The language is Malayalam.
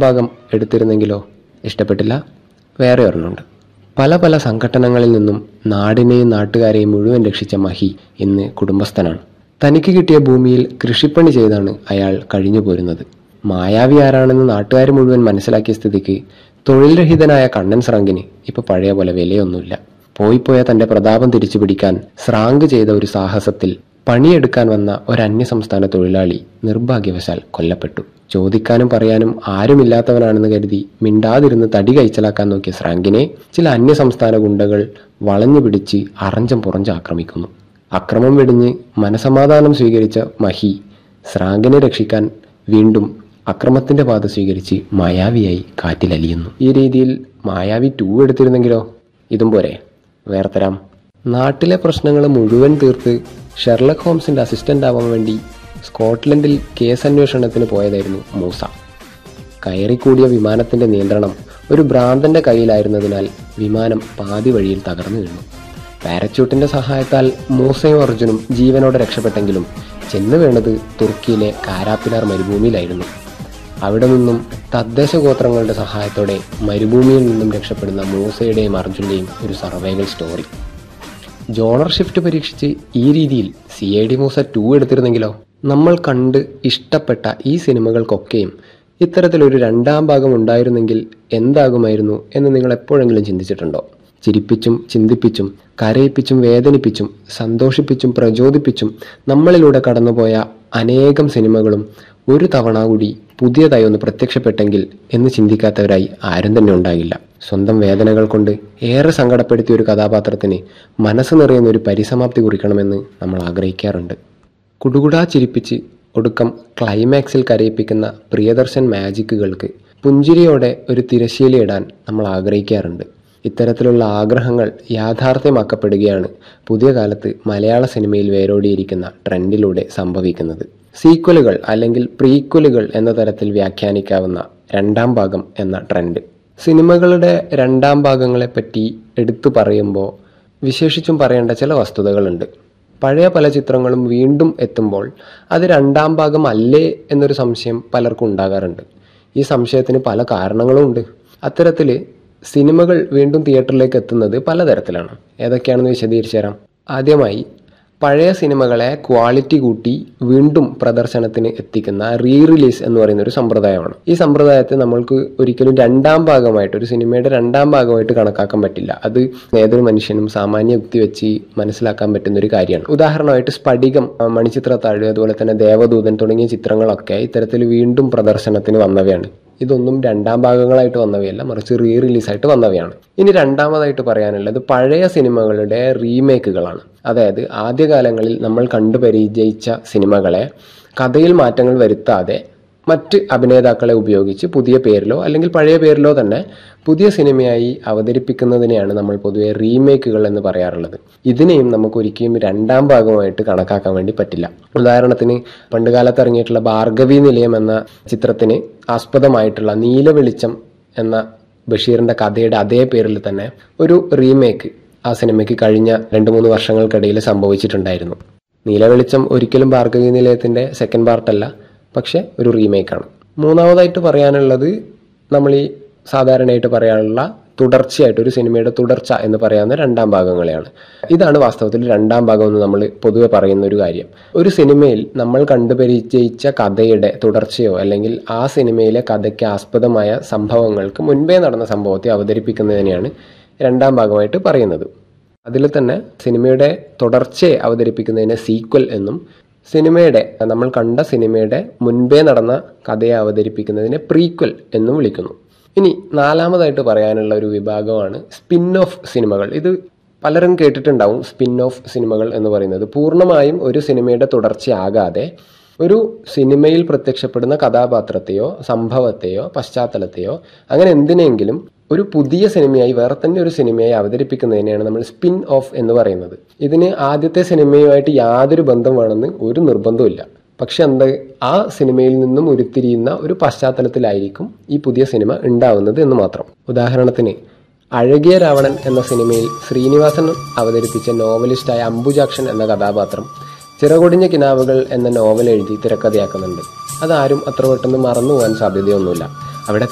ഭാഗം എടുത്തിരുന്നെങ്കിലോ ഇഷ്ടപ്പെട്ടില്ല വേറെ ഒരെണ്ണമുണ്ട് പല പല സംഘട്ടനങ്ങളിൽ നിന്നും നാടിനെയും നാട്ടുകാരെയും മുഴുവൻ രക്ഷിച്ച മഹി ഇന്ന് കുടുംബസ്ഥനാണ് തനിക്ക് കിട്ടിയ ഭൂമിയിൽ കൃഷിപ്പണി ചെയ്താണ് അയാൾ കഴിഞ്ഞു പോരുന്നത് മായാവി ആരാണെന്ന് നാട്ടുകാർ മുഴുവൻ മനസ്സിലാക്കിയ സ്ഥിതിക്ക് തൊഴിൽ രഹിതനായ കണ്ണൻ സ്രാങ്കിന് ഇപ്പൊ പഴയ പോലെ വിലയൊന്നുമില്ല പോയിപ്പോയ തന്റെ പ്രതാപം തിരിച്ചു പിടിക്കാൻ സ്രാങ്ക് ചെയ്ത ഒരു സാഹസത്തിൽ പണിയെടുക്കാൻ വന്ന ഒരു അന്യസംസ്ഥാന തൊഴിലാളി നിർഭാഗ്യവശാൽ കൊല്ലപ്പെട്ടു ചോദിക്കാനും പറയാനും ആരുമില്ലാത്തവനാണെന്ന് കരുതി മിണ്ടാതിരുന്ന് തടി കൈച്ചലാക്കാൻ നോക്കിയ സ്രാങ്കിനെ ചില അന്യസംസ്ഥാന ഗുണ്ടകൾ വളഞ്ഞു പിടിച്ച് അറഞ്ചം പുറഞ്ച് ആക്രമിക്കുന്നു അക്രമം വെടിഞ്ഞ് മനസമാധാനം സ്വീകരിച്ച മഹി സ്രാങ്കിനെ രക്ഷിക്കാൻ വീണ്ടും അക്രമത്തിന്റെ പാത സ്വീകരിച്ച് മായാവിയായി കാറ്റിലലിയുന്നു ഈ രീതിയിൽ മായാവി ടൂ എടുത്തിരുന്നെങ്കിലോ ഇതും പോരെ വേറെ തരാം നാട്ടിലെ പ്രശ്നങ്ങൾ മുഴുവൻ തീർത്ത് ഷെർലക് ഹോംസിന്റെ അസിസ്റ്റന്റ് ആവാൻ വേണ്ടി സ്കോട്ട്ലൻഡിൽ കേസ് അന്വേഷണത്തിന് പോയതായിരുന്നു മൂസ കയറിക്കൂടിയ വിമാനത്തിന്റെ നിയന്ത്രണം ഒരു ഭ്രാന്തന്റെ കയ്യിലായിരുന്നതിനാൽ വിമാനം പാതി വഴിയിൽ തകർന്നു വീണു പാരച്യൂട്ടിന്റെ സഹായത്താൽ മൂസയും അർജുനും ജീവനോടെ രക്ഷപ്പെട്ടെങ്കിലും ചെന്ന് വീണത് തുർക്കിയിലെ കാരാപ്പിലാർ മരുഭൂമിയിലായിരുന്നു അവിടെ നിന്നും തദ്ദേശ ഗോത്രങ്ങളുടെ സഹായത്തോടെ മരുഭൂമിയിൽ നിന്നും രക്ഷപ്പെടുന്ന മൂസയുടെയും അർജുന്റെയും ഒരു സർവൈവൽ സ്റ്റോറി ജോണർ ഷിഫ്റ്റ് പരീക്ഷിച്ച് ഈ രീതിയിൽ C I D Moosa two എടുത്തിരുന്നെങ്കിലോ നമ്മൾ കണ്ട് ഇഷ്ടപ്പെട്ട ഈ സിനിമകൾക്കൊക്കെയും ഇത്തരത്തിലൊരു രണ്ടാം ഭാഗം ഉണ്ടായിരുന്നെങ്കിൽ എന്താകുമായിരുന്നു എന്ന് നിങ്ങൾ എപ്പോഴെങ്കിലും ചിന്തിച്ചിട്ടുണ്ടോ ചിരിപ്പിച്ചും ചിന്തിപ്പിച്ചും കരയിപ്പിച്ചും വേദനിപ്പിച്ചും സന്തോഷിപ്പിച്ചും പ്രചോദിപ്പിച്ചും നമ്മളിലൂടെ കടന്നുപോയ അനേകം സിനിമകളും ഒരു തവണ കൂടി പുതിയതായി ഒന്ന് പ്രത്യക്ഷപ്പെട്ടെങ്കിൽ എന്ന് ചിന്തിക്കാത്തവരായി ആരും തന്നെ ഉണ്ടാകില്ല സ്വന്തം വേദനകൾ കൊണ്ട് ഏറെ സങ്കടപ്പെടുത്തിയ ഒരു കഥാപാത്രത്തിന് മനസ്സ് നിറയുന്ന ഒരു പരിസമാപ്തി കുറിക്കണമെന്ന് നമ്മൾ ആഗ്രഹിക്കാറുണ്ട് കുടുകുടാ ചിരിപ്പിച്ച് ഒടുക്കം ക്ലൈമാക്സിൽ കരയിപ്പിക്കുന്ന പ്രിയദർശൻ മാജിക്കുകൾക്ക് പുഞ്ചിരിയോടെ ഒരു തിരശ്ശീലയിടാൻ നമ്മൾ ആഗ്രഹിക്കാറുണ്ട് ഇത്തരത്തിലുള്ള ആഗ്രഹങ്ങൾ യാഥാർത്ഥ്യമാക്കപ്പെടുകയാണ് പുതിയ കാലത്ത് മലയാള സിനിമയിൽ വേരോടിയിരിക്കുന്ന ട്രെൻഡിലൂടെ സംഭവിക്കുന്നത് സീക്വലുകൾ അല്ലെങ്കിൽ പ്രീക്വലുകൾ എന്ന തരത്തിൽ വ്യാഖ്യാനിക്കാവുന്ന രണ്ടാം ഭാഗം എന്ന ട്രെൻഡ് സിനിമകളുടെ രണ്ടാം ഭാഗങ്ങളെപ്പറ്റി എടുത്തു പറയുമ്പോൾ വിശേഷിച്ചും പറയേണ്ട ചില വസ്തുതകളുണ്ട് പഴയ പല ചിത്രങ്ങളും വീണ്ടും എത്തുമ്പോൾ അത് രണ്ടാം ഭാഗം അല്ലേ എന്നൊരു സംശയം പലർക്കും ഉണ്ടാകാറുണ്ട് ഈ സംശയത്തിന് പല കാരണങ്ങളും ഉണ്ട് അത്തരത്തിൽ സിനിമകൾ വീണ്ടും തിയേറ്ററിലേക്ക് എത്തുന്നത് പലതരത്തിലാണ് ഏതൊക്കെയാണെന്ന് വിശദീകരിച്ചു തരാം ആദ്യമായി പഴയ സിനിമകളെ ക്വാളിറ്റി കൂട്ടി വീണ്ടും പ്രദർശനത്തിന് എത്തിക്കുന്ന റീ റിലീസ് എന്ന് പറയുന്ന ഒരു സമ്പ്രദായമാണ് ഈ സമ്പ്രദായത്തെ നമ്മൾക്ക് ഒരിക്കലും രണ്ടാം ഭാഗമായിട്ട് ഒരു സിനിമയുടെ രണ്ടാം ഭാഗമായിട്ട് കണക്കാക്കാൻ പറ്റില്ല അത് ഏതൊരു മനുഷ്യനും സാമാന്യ യുക്തി വെച്ച് മനസ്സിലാക്കാൻ പറ്റുന്ന ഒരു കാര്യമാണ് ഉദാഹരണമായിട്ട് സ്ഫടികം ആ, മണിച്ചിത്രത്താഴ് അതുപോലെ തന്നെ ദേവദൂതൻ തുടങ്ങിയ ചിത്രങ്ങളൊക്കെ ഇത്തരത്തിൽ വീണ്ടും പ്രദർശനത്തിന് വന്നവയാണ് ഇതൊന്നും രണ്ടാം ഭാഗങ്ങളായിട്ട് വന്നവയല്ല മറിച്ച് റീ റിലീസായിട്ട് വന്നവയാണ് ഇനി രണ്ടാമതായിട്ട് പറയാനുള്ളത് പഴയ സിനിമകളുടെ റീമേക്കുകളാണ് അതായത് ആദ്യകാലങ്ങളിൽ നമ്മൾ കണ്ടു പരിചയിച്ച സിനിമകളെ കഥയിൽ മാറ്റങ്ങൾ വരുത്താതെ മറ്റ് അഭിനേതാക്കളെ ഉപയോഗിച്ച് പുതിയ പേരിലോ അല്ലെങ്കിൽ പഴയ പേരിലോ തന്നെ പുതിയ സിനിമയായി അവതരിപ്പിക്കുന്നതിനെയാണ് നമ്മൾ പൊതുവെ റീമേക്കുകൾ എന്ന് പറയാറുള്ളത് ഇതിനെയും നമുക്ക് ഒരിക്കലും രണ്ടാം ഭാഗമായിട്ട് കണക്കാക്കാൻ വേണ്ടി പറ്റില്ല ഉദാഹരണത്തിന് പണ്ടുകാലത്ത് ഇറങ്ങിയിട്ടുള്ള ഭാർഗവി നിലയം എന്ന ചിത്രത്തിന് ആസ്പദമായിട്ടുള്ള നീല വെളിച്ചം എന്ന ബഷീറിന്റെ കഥയുടെ അതേ പേരിൽ തന്നെ ഒരു റീമേക്ക് ആ സിനിമയ്ക്ക് കഴിഞ്ഞ രണ്ട് മൂന്ന് വർഷങ്ങൾക്കിടയിൽ സംഭവിച്ചിട്ടുണ്ടായിരുന്നു നീലവെളിച്ചം ഒരിക്കലും ഭാർഗവി നിലയത്തിന്റെ സെക്കൻഡ് പാർട്ടല്ല പക്ഷെ ഒരു റീമേക്കാണ് മൂന്നാമതായിട്ട് പറയാനുള്ളത് നമ്മൾ ഈ സാധാരണയായിട്ട് പറയാനുള്ള തുടർച്ചയായിട്ട് ഒരു സിനിമയുടെ തുടർച്ച എന്ന് പറയാവുന്ന രണ്ടാം ഭാഗങ്ങളെയാണ് ഇതാണ് വാസ്തവത്തിൽ രണ്ടാം ഭാഗം എന്ന് നമ്മൾ പൊതുവെ പറയുന്ന ഒരു കാര്യം ഒരു സിനിമയിൽ നമ്മൾ കണ്ടുപരിചയിച്ച കഥയുടെ തുടർച്ചയോ അല്ലെങ്കിൽ ആ സിനിമയിലെ കഥയ്ക്ക് ആസ്പദമായ സംഭവങ്ങൾക്ക് മുൻപേ നടന്ന സംഭവത്തെ അവതരിപ്പിക്കുന്നതിനെയാണ് രണ്ടാം ഭാഗമായിട്ട് പറയുന്നത് അതിൽ തന്നെ സിനിമയുടെ തുടർച്ചയെ അവതരിപ്പിക്കുന്നതിനെ സീക്വൽ എന്നും സിനിമയുടെ നമ്മൾ കണ്ട സിനിമയുടെ മുൻപേ നടന്ന കഥയെ അവതരിപ്പിക്കുന്നതിനെ പ്രീക്വൽ എന്നും വിളിക്കുന്നു ഇനി നാലാമതായിട്ട് പറയാനുള്ള ഒരു വിഭാഗമാണ് സ്പിൻ ഓഫ് സിനിമകൾ ഇത് പലരും കേട്ടിട്ടുണ്ടാവും സ്പിൻ ഓഫ് സിനിമകൾ എന്ന് പറയുന്നത് പൂർണ്ണമായും ഒരു സിനിമയുടെ തുടർച്ചയാകാതെ ഒരു സിനിമയിൽ പ്രത്യക്ഷപ്പെടുന്ന കഥാപാത്രത്തെയോ സംഭവത്തെയോ പശ്ചാത്തലത്തെയോ അങ്ങനെ എന്തിനെങ്കിലും ഒരു പുതിയ സിനിമയായി വേറെ തന്നെ ഒരു സിനിമയായി അവതരിപ്പിക്കുന്നതിനെയാണ് നമ്മൾ സ്പിൻ ഓഫ് എന്ന് പറയുന്നത് ഇതിന് ആദ്യത്തെ സിനിമയുമായിട്ട് യാതൊരു ബന്ധം വേണമെന്ന് ഒരു നിർബന്ധവുമില്ല പക്ഷെ എന്താ ആ സിനിമയിൽ നിന്നും ഉരുത്തിരിയുന്ന ഒരു പശ്ചാത്തലത്തിലായിരിക്കും ഈ പുതിയ സിനിമ ഉണ്ടാവുന്നത് എന്ന് മാത്രം ഉദാഹരണത്തിന് അഴകിയ രാവണൻ എന്ന സിനിമയിൽ ശ്രീനിവാസൻ അവതരിപ്പിച്ച നോവലിസ്റ്റായ അംബുജാക്ഷൻ എന്ന കഥാപാത്രം ചിറകൊടിഞ്ഞ കിനാവുകൾ എന്ന നോവൽ എഴുതി തിരക്കഥയാക്കുന്നുണ്ട് അതാരും അത്ര പെട്ടെന്ന് മറന്നു പോകാൻ സാധ്യതയൊന്നുമില്ല അവിടെ